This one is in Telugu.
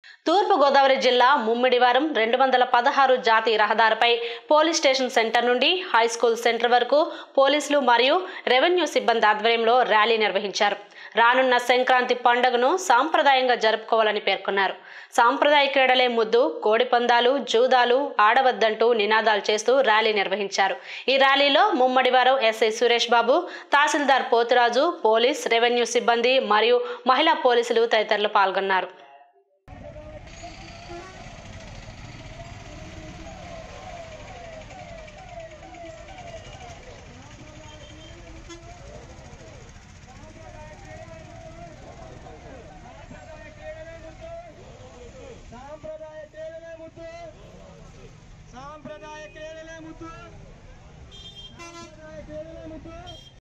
తూర్పుగోదావరి జిల్లా ముమ్మిడివారం రెండు వందల పదహారు జాతీయ రహదారిపై పోలీస్ స్టేషన్ సెంటర్ నుండి హై స్కూల్ సెంటర్ వరకు పోలీసులు మరియు రెవెన్యూ సిబ్బంది ఆధ్వర్యంలో ర్యాలీ నిర్వహించారు రానున్న సంక్రాంతి పండుగను సాంప్రదాయంగా జరుపుకోవాలని పేర్కొన్నారు సాంప్రదాయ క్రీడలే ముద్దు కోడి పందాలు జూదాలు ఆడవద్దంటూ నినాదాలు చేస్తూ ర్యాలీ నిర్వహించారు ఈ ర్యాలీలో ముమ్మడివారం ఎస్ఐ సురేష్ బాబు తహసీల్దార్ పోతురాజు పోలీస్ రెవెన్యూ సిబ్బంది మరియు మహిళా పోలీసులు తదితరులు పాల్గొన్నారు